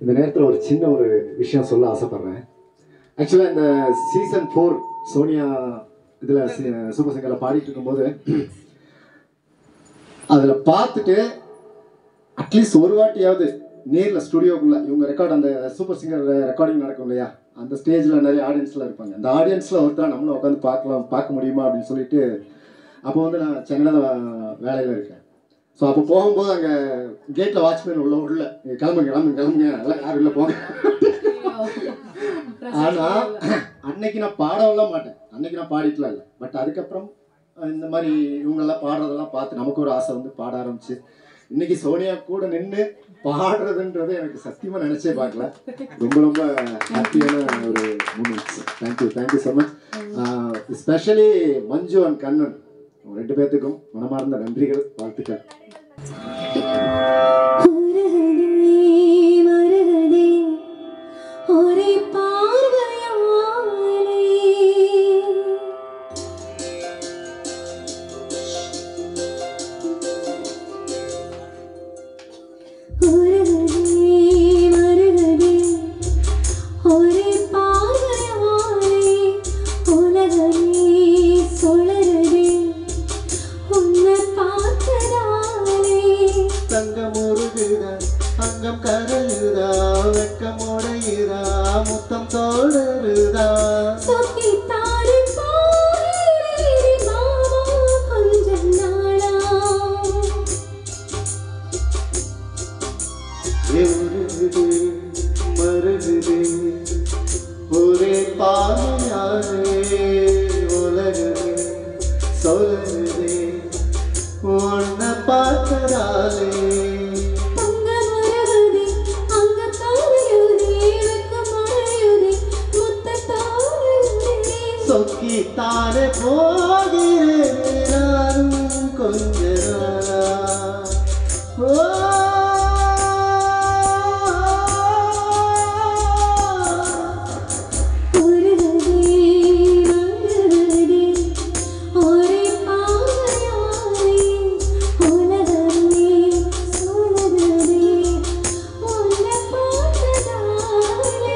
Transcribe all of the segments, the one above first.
இந்த நேரத்தில் ஒரு சின்ன ஒரு விஷயம் சொல்ல ஆசைப்பட்றேன் ஆக்சுவலாக இந்த சீசன் ஃபோர் சோனியா இதில் சூப்பர் சிங்கரில் பாடிட்டு இருக்கும்போது அதில் பார்த்துட்டு அட்லீஸ்ட் ஒரு வாட்டியாவது நேரில் ஸ்டுடியோக்குள்ளே இவங்க ரெக்கார்ட் அந்த சூப்பர் சிங்கர் ரெக்கார்டிங் நடக்கும் இல்லையா அந்த ஸ்டேஜில் நிறைய ஆடியன்ஸ்லாம் இருப்பாங்க அந்த ஆடியன்ஸில் ஒருத்தர் நம்மளும் உட்காந்து பார்க்கலாம் பார்க்க முடியுமா அப்படின்னு சொல்லிட்டு அப்போ வந்து நான் சென்னையில் வேலையில் இருக்கேன் ஸோ அப்போ போகும்போது அங்கே கேட்டில் வாட்ச்மேன் உள்ள உள்ள "நீங்க கிளம்புங்க கிளம்புங்க கிளம்புங்க எல்லாம் யாரும் இல்லை போங்க ஆனால் அன்னைக்கு நான் பாடவெல்லாம் மாட்டேன் அன்னைக்கு நான் பாடிக்கலாம் இல்லை பட் அதுக்கப்புறம் அஹ், இந்த மாதிரி இவங்கெல்லாம் பாடுறதெல்லாம் பார்த்து நமக்கு ஒரு ஆசை வந்து பாட ஆரம்பிச்சு இன்னைக்கு சோனியா கூட நின்று பாடுறதுன்றது எனக்கு சத்தியமாக நினச்சே பார்க்கல ரொம்ப ரொம்ப ஹாப்பியான ஒரு moments thank you thank you so much specially Manju and Kannan உங்க ரெண்டு பேர்த்துக்கும் மனமார்ந்த நன்றிகள் வாழ்த்துக்கள் மருகதே மருகதே ஒரே பார்வையாலே மருகதே மருகதே ஒரே பார்வையாலே உலகமே சுழறதே உன்னை பார்த்ததாலே தங்கம் உருகுதா அங்கம் கரையுதா வெக்கம் உடையுதா முத்தம் தோழருதா சொத்தித்தாரு போகிறே மாமா கொஞ்ச நாளா உருகுது மருகுது ஒரே பாதையாரே உலகமே சொல்லுதே உன்னை பார்த்ததாலே அங்க மரகுதே அங்க தாரையுதே வெக்க மழையுதே முத்த தாருதே சொக்கித்தானே போகிறேன் நானும் கொஞ்ச நாளா ஓ உருகுதே மருகுதே ஒரே பார்வையாலே உலகமே சுழலுதே உன்னை பார்த்ததாலே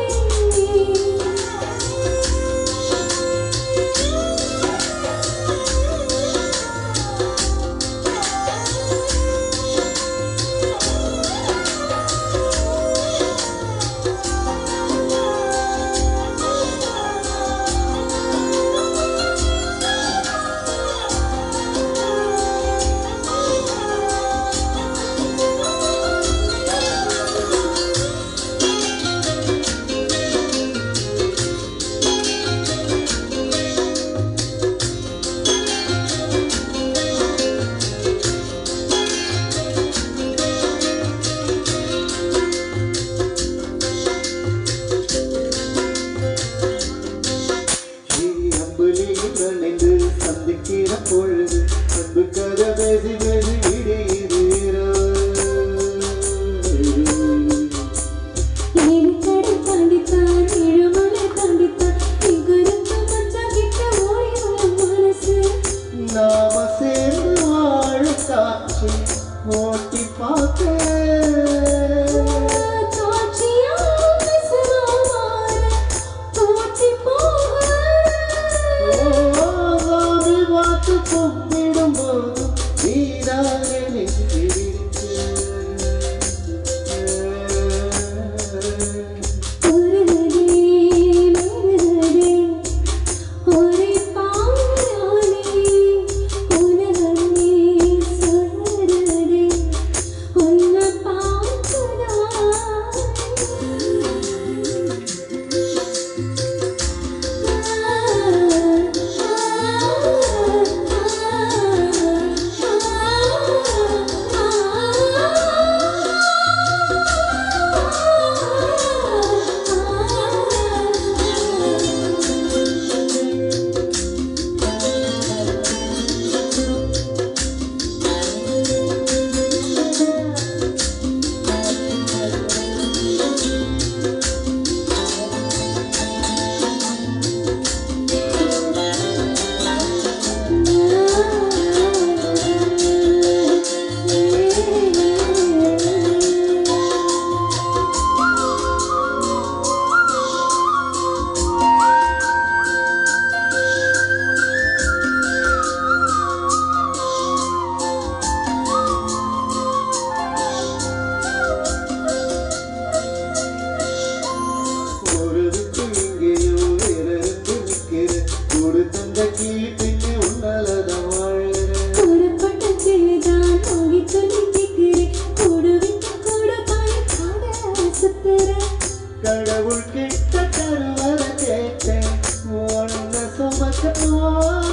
சுமக்கிறேன் கடவுள் கிட்ட தருவத கேட்டேன் ஒன்ன சுமக்க போ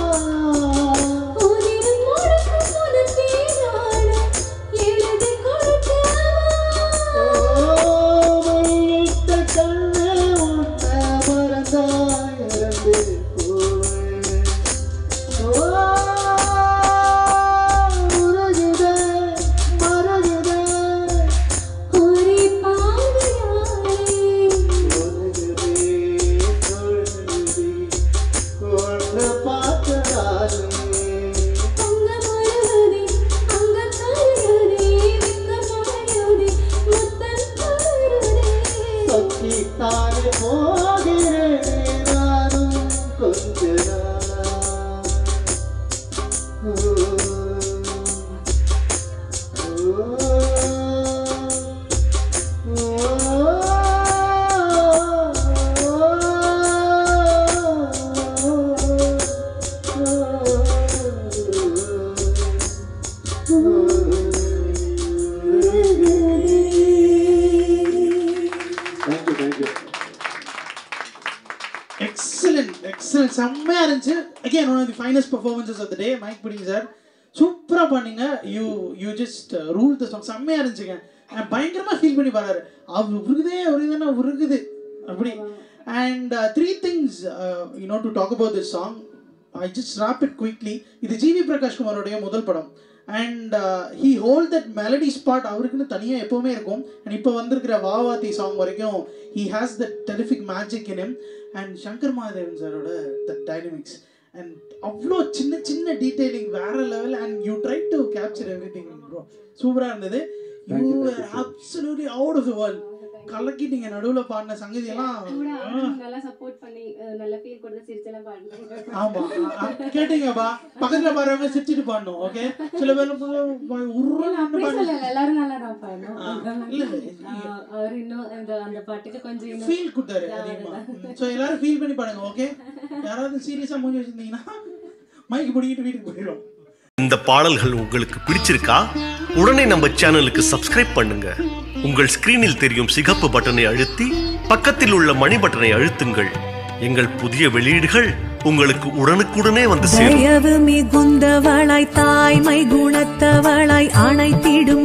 உதிரும் முழுக்க உனக்கே நாடு எழுதி கொடுக்கவா மையிட்ட கண்ணே உன்னை மறந்தாய் இறந்து போவேன். ஓ, உருகுதே, மருகுதே, ஒரே பார்வையாலே உருகுதே, சொல்லுதே, உன்னை பார்த்ததாலே அங்க மலருதே அங்க கருகுதே வெக்கமாயுதே முத்தம் தருதே சொக்கித்தானே போகிறேன் நானும் கொஞ்ச நாள். ஓ, தேங்க்யூ தேங்க்யூ எக்ஸலண்ட் எக்ஸலண்ட் செம்மையா இருந்துச்சு again one of the finest performances of the day mike பிடிங்க சார் சூப்பராக பண்ணீங்க you you just rule the song செம்மையா இருந்துச்சுங்க அஹ் பயங்கரமா ஃபீல் பண்ணி பாடுறாரு அவர் உருகுதே உருகுதுன்னா உருகுது அப்படி and three things you know to talk about this song I just wrap it quickly இது ஜிவி பிரகாஷ் குமாரோடைய முதல் படம் and he hold that melody spot அவருக்குன்னு தனியாக எப்போவுமே இருக்கும் அண்ட் இப்போ வந்திருக்கிற வாவாதி சாங் வரைக்கும் he has that terrific magic in him and Shankar Mahadevan சாரோட த டைனமிக்ஸ் அண்ட் அவ்வளோ சின்ன சின்ன டீடைலிங் வேற level and you try to capture everything bro சூப்பராக இருந்தது Thank you, you thank you, sir. Absolutely out of world கலக்கிட்டீங்க நடுவில் பாடின சங்கதி எல்லாம் கூட ஆ. அவரும் நல்லா சப்போர்ட் பண்ணி அஹ், நல்ல ஃபீல் கொடுத்து சிரிச்செல்லாம் பாடுனாங்க ஆமா அ- அ- கேட்டீங்கப்பா பக்கத்துல பாடுறவங்க சிரிச்சிட்டு பாடணும் ஓகே சில பேர் உருன்னு அப்படி பாடு சொல்லல எல்லாரும் நல்லா தான் பாடணும் ஆ, இல்ல, இல்ல. ஆஹ், அவர் இன்னும் அந்த அந்த பாட்டுக்கு கொஞ்சம் இன்னும் ஃபீல் கொடுத்தாரு அதிகமா ஸோ எல்லாரும் ஃபீல் பண்ணி பாருங்க ஓகே யாராவது சீரியஸா மூஞ்சி வச்சிருந்தீங்கன்னா மைக் பிடிக்கிட்டு வீட்டுக்கு போயிடும் இந்த பாடல்கள் உங்களுக்கு பிடிச்சிருக்கா உடனே நம்ம சேனலுக்கு சப்ஸ்கிரைப் பண்ணுங்க உங்கள் ஸ்கிரீனில் தெரியும் சிகப்பு பட்டனை அழுத்தி பக்கத்தில் உள்ள மணி பட்டனை அழுத்துங்கள் எங்கள் புதிய வெளியீடுகள் உங்களுக்கு உடனுக்குடனே வந்து சேரும் தயவு மிகுந்தவளாய் தாய்மை குணத்தவளாய் அணைத்திடும்